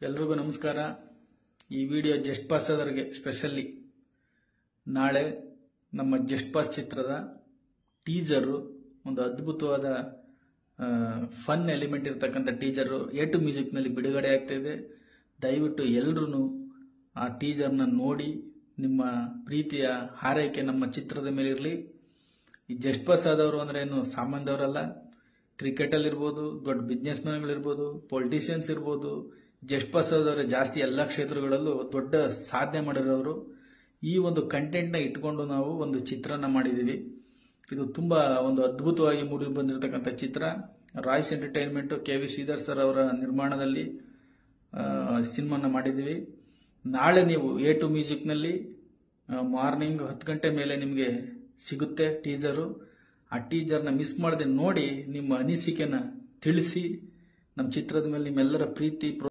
ಎಲ್ರಿಗೂ ನಮಸ್ಕಾರ ಈ ವಿಡಿಯೋ ಜಸ್ಟ್ ಪಾಸ್ ಆದವರಿಗೆ ಸ್ಪೆಷಲಿ ನಾಳೆ ನಮ್ಮ ಜಸ್ಟ್ ಪಾಸ್ ಚಿತ್ರದ ಟೀಸರು ಒಂದು ಅದ್ಭುತವಾದ ಫನ್ ಎಲಿಮೆಂಟ್ ಇರತಕ್ಕಂಥ ಟೀಸರು ಎ ಟು ಮ್ಯೂಸಿಕ್ನಲ್ಲಿ ಬಿಡುಗಡೆ ಆಗ್ತಾ ಇದೆ ದಯವಿಟ್ಟು ಎಲ್ಲರೂ ಆ ಟೀಸರ್ನ ನೋಡಿ ನಿಮ್ಮ ಪ್ರೀತಿಯ ಹಾರೈಕೆ ನಮ್ಮ ಚಿತ್ರದ ಮೇಲೆ ಇರಲಿ ಈ ಜಸ್ಟ್ ಪಾಸ್ ಆದವರು ಅಂದ್ರೆ ಏನು ಸಾಮಾನ್ಯದವರಲ್ಲ ಕ್ರಿಕೆಟಲ್ಲಿ ಇರ್ಬೋದು ದೊಡ್ಡ ಬಿಸ್ನೆಸ್ ಮ್ಯಾನ್ಗಳಿರ್ಬೋದು ಪೊಲಿಟಿಷಿಯನ್ಸ್ ಇರ್ಬೋದು ಜಸ್ಟ್ ಪಾಸ್ ಆದವರು ಜಾಸ್ತಿ ಎಲ್ಲ ಕ್ಷೇತ್ರಗಳಲ್ಲೂ ದೊಡ್ಡ ಸಾಧನೆ ಮಾಡಿರೋರು ಈ ಒಂದು ಕಂಟೆಂಟ್ನ ಇಟ್ಕೊಂಡು ನಾವು ಒಂದು ಚಿತ್ರನ ಮಾಡಿದ್ದೀವಿ ಇದು ತುಂಬ ಒಂದು ಅದ್ಭುತವಾಗಿ ಮೂಡಿ ಬಂದಿರತಕ್ಕಂಥ ಚಿತ್ರ Royce entertainment K V Sridhar sir ಅವರ ನಿರ್ಮಾಣದಲ್ಲಿ ಸಿನಿಮಾನ ಮಾಡಿದ್ದೀವಿ ನಾಳೆ ನೀವು ಎ ಟು ಮ್ಯೂಸಿಕ್ನಲ್ಲಿ ಮಾರ್ನಿಂಗ್ ಹತ್ತು ಗಂಟೆ ಮೇಲೆ ನಿಮಗೆ ಸಿಗುತ್ತೆ ಟೀಸರು ಆ ಟೀಸರ್ನ ಮಿಸ್ ಮಾಡದೆ ನೋಡಿ ನಿಮ್ಮ ಅನಿಸಿಕೆನ ತಿಳಿಸಿ ನಮ್ಮ ಚಿತ್ರದ ಮೇಲೆ ನಿಮ್ಮೆಲ್ಲರ ಪ್ರೀತಿ ಪ್ರೋ